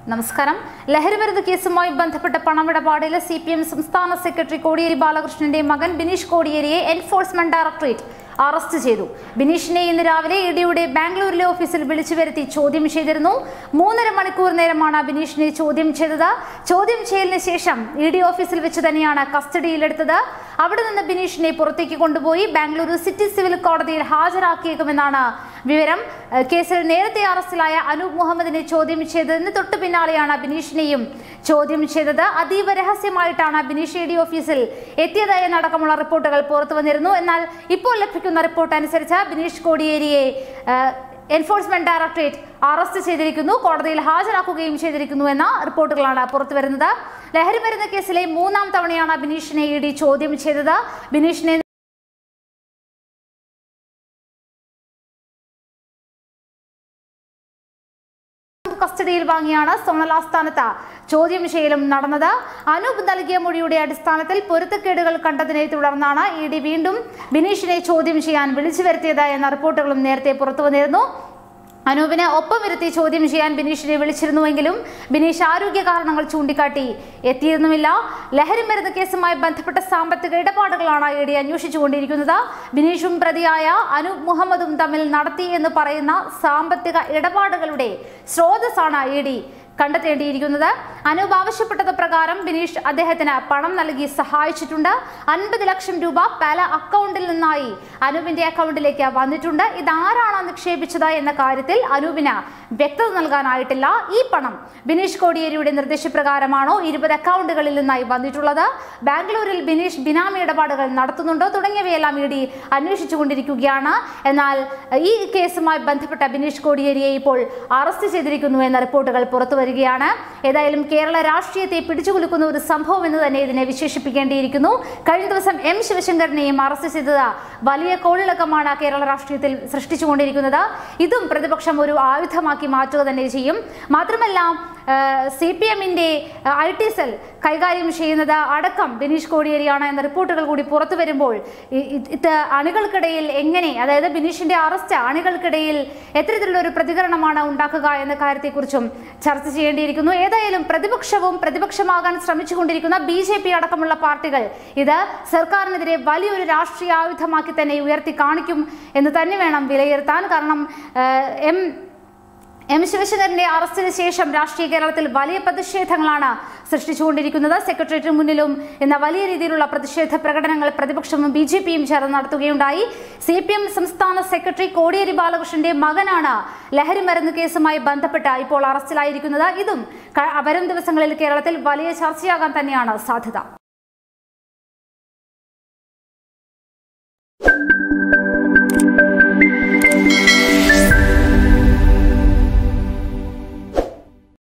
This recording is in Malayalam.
നമസ്കാരം ലഹരിമരുന്ന് കേസുമായി ബന്ധപ്പെട്ട പണമിടപാടിൽ സി പി എം സംസ്ഥാന സെക്രട്ടറി കോടിയേരി ബാലകൃഷ്ണന്റെ മകൻ ബിനീഷ് കോടിയേരിയെ എൻഫോഴ്സ്മെന്റ് ഡയറക്ടറേറ്റ് അറസ്റ്റ് ചെയ്തു ബിനീഷിനെ ഇന്ന് രാവിലെ ഇഡിയുടെ ബാംഗ്ലൂരിലെ ഓഫീസിൽ വിളിച്ചു വരുത്തി ചോദ്യം ചെയ്തിരുന്നു മൂന്നര മണിക്കൂർ നേരമാണ് ബിനീഷിനെ ചോദ്യം ചെയ്തത് ചോദ്യം ചെയ്യലിന് ശേഷം ഇ ഡി ഓഫീസിൽ വെച്ച് തന്നെയാണ് കസ്റ്റഡിയിലെടുത്തത് അവിടെ നിന്ന് ബിനീഷിനെ പുറത്തേക്ക് കൊണ്ടുപോയി ബാംഗ്ലൂരു സിറ്റി സിവിൽ കോടതിയിൽ ഹാജരാക്കിയേക്കുമെന്നാണ് വിവരം ഏഹ് കേസിൽ നേരത്തെ അറസ്റ്റിലായ അനൂപ് മുഹമ്മദിനെ ചോദ്യം ചെയ്തതിന് തൊട്ടു പിന്നാലെയാണ് ബിനീഷിനെയും ചോദ്യം ചെയ്തത് അതീവ രഹസ്യമായിട്ടാണ് ബിനീഷ് ഇ ഡി ഓഫീസിൽ എത്തിയത് എന്നടക്കമുള്ള റിപ്പോർട്ടുകൾ പുറത്തു വന്നിരുന്നു എന്നാൽ ഇപ്പോൾ ലഭിക്കുന്ന റിപ്പോർട്ട് അനുസരിച്ച് ബിനീഷ് കോടിയേരിയെ ഏഹ്, എൻഫോഴ്സ്മെന്റ് ഡയറക്ടറേറ്റ് അറസ്റ്റ് ചെയ്തിരിക്കുന്നു കോടതിയിൽ ഹാജരാക്കുകയും ചെയ്തിരിക്കുന്നു എന്ന റിപ്പോർട്ടുകളാണ് പുറത്തുവരുന്നത് ലഹരിമരുന്ന് കേസിലെ മൂന്നാം തവണയാണ് ബിനീഷിനെ ഇ ഡി ചോദ്യം ചെയ്തത് ബിനീഷിനെ കസ്റ്റഡിയിൽ വാങ്ങിയാണ് സോണൽ ആസ്ഥാനത്ത് ചോദ്യം ചെയ്യലും നടന്നത് അനൂപ് നൽകിയ മൊഴിയുടെ അടിസ്ഥാനത്തിൽ പൊരുത്തക്കേടുകൾ കണ്ടതിനെ തുടർന്നാണ് ഇ ഡി വീണ്ടും ബിനീഷിനെ ചോദ്യം ചെയ്യാൻ വിളിച്ചു വരുത്തിയത് എന്ന റിപ്പോർട്ടുകളും നേരത്തെ പുറത്തു വന്നിരുന്നു അനൂപിനെ ഒപ്പം ഇരുത്തി ചോദ്യം ചെയ്യാൻ ബിനീഷിനെ വിളിച്ചിരുന്നുവെങ്കിലും ബിനീഷ് ആരോഗ്യ കാരണങ്ങൾ ചൂണ്ടിക്കാട്ടി എത്തിയിരുന്നുമില്ല ലഹരി മരുന്ന് കേസുമായി ബന്ധപ്പെട്ട സാമ്പത്തിക ഇടപാടുകളാണ് ഇ ഡി അന്വേഷിച്ചുകൊണ്ടിരിക്കുന്നത് ബിനീഷും പ്രതിയായ അനൂപ് മുഹമ്മദും തമ്മിൽ നടത്തി എന്ന് പറയുന്ന സാമ്പത്തിക ഇടപാടുകളുടെ സ്രോതസ്സാണ് ഇ ഡി കണ്ടെത്തേണ്ടിയിരിക്കുന്നത് അനൂപ് ആവശ്യപ്പെട്ടത് പ്രകാരം ബിനീഷ് അദ്ദേഹത്തിന് പണം നൽകി സഹായിച്ചിട്ടുണ്ട് അൻപത് ലക്ഷം രൂപ പല അക്കൗണ്ടിൽ നിന്നായി അനൂപിന്റെ അക്കൗണ്ടിലേക്ക് വന്നിട്ടുണ്ട് ഇതാരാണ് നിക്ഷേപിച്ചത് എന്ന കാര്യത്തിൽ അനൂപിന് വ്യക്തത നൽകാനായിട്ടില്ല ഈ പണം ബിനീഷ് കോടിയേരിയുടെ നിർദ്ദേശപ്രകാരമാണോ ഇരുപത് അക്കൗണ്ടുകളിൽ നിന്നായി വന്നിട്ടുള്ളത് ബാംഗ്ലൂരിൽ ബിനീഷ് ബിനാമി ഇടപാടുകൾ നടത്തുന്നുണ്ടോ തുടങ്ങിയവയെല്ലാം ഇ ഡി അന്വേഷിച്ചുകൊണ്ടിരിക്കുകയാണ് എന്നാൽ ഈ കേസുമായി ബന്ധപ്പെട്ട ബിനീഷ് കോടിയേരിയെ ഇപ്പോൾ അറസ്റ്റ് ചെയ്തിരിക്കുന്നു എന്ന റിപ്പോർട്ടുകൾ പുറത്തു വരികയാണ് ഏതായാലും കേരള രാഷ്ട്രീയത്തെ പിടിച്ചുകുലുക്കുന്ന ഒരു സംഭവം എന്ന് തന്നെ ഇതിനെ വിശേഷിപ്പിക്കേണ്ടിയിരിക്കുന്നു കഴിഞ്ഞ ദിവസം എം ശിവശങ്കരനെയും അറസ്റ്റ് ചെയ്തത് വലിയ കോളിളക്കമാണ് കേരള രാഷ്ട്രീയത്തിൽ സൃഷ്ടിച്ചുകൊണ്ടിരിക്കുന്നത് ഇതും പ്രതിപക്ഷം ഒരു ആയുധമാക്കി മാറ്റുക തന്നെ ചെയ്യും മാത്രമല്ല സി പി എമ്മിൻ്റെ ഐ ടി സെൽ കൈകാര്യം ചെയ്യുന്നത് അടക്കം ബിനീഷ് കോടിയേരിയാണ് എന്ന റിപ്പോർട്ടുകൾ കൂടി പുറത്തു വരുമ്പോൾ ഇ- ഇ- ഇത് അണികൾക്കിടയിൽ എങ്ങനെ അതായത് ബിനീഷിന്റെ അറസ്റ്റ് അണികൾക്കിടയിൽ എത്തരത്തിലുള്ള ഒരു പ്രതികരണമാണ് ഉണ്ടാക്കുക എന്ന കാര്യത്തെക്കുറിച്ചും ചർച്ച ചെയ്യേണ്ടിയിരിക്കുന്നു ഏതായാലും പ്രതിപക്ഷവും പ്രതിപക്ഷമാകാൻ ശ്രമിച്ചുകൊണ്ടിരിക്കുന്ന ബി ജെ പി അടക്കമുള്ള പാർട്ടികൾ ഇത് സർക്കാരിനെതിരെ വലിയൊരു രാഷ്ട്രീയ ആയുധമാക്കി തന്നെ ഉയർത്തി കാണിക്കും എന്ന് തന്നെ വേണം വിലയിരുത്താൻ കാരണം ഏഹ്, എം എം ശിവശങ്കരന്റെ അറസ്റ്റിന് ശേഷം രാഷ്ട്രീയ കേരളത്തിൽ വലിയ പ്രതിഷേധങ്ങളാണ് സൃഷ്ടിച്ചുകൊണ്ടിരിക്കുന്നത് സെക്രട്ടേറിയറ്റിന് മുന്നിലും എന്ന വലിയ രീതിയിലുള്ള പ്രതിഷേധ പ്രകടനങ്ങൾ പ്രതിപക്ഷവും ബി ജെ പിയും ചേർന്ന് നടത്തുകയുണ്ടായി സി പി എം സംസ്ഥാന സെക്രട്ടറി കോടിയേരി ബാലകൃഷ്ണന്റെ മകനാണ് ലഹരി മരുന്ന് കേസുമായി ബന്ധപ്പെട്ട് ഇപ്പോൾ അറസ്റ്റിലായിരിക്കുന്നത് ഇതും ക- വരും ദിവസങ്ങളിൽ കേരളത്തിൽ വലിയ ചർച്ചയാകാൻ തന്നെയാണ് സാധ്യത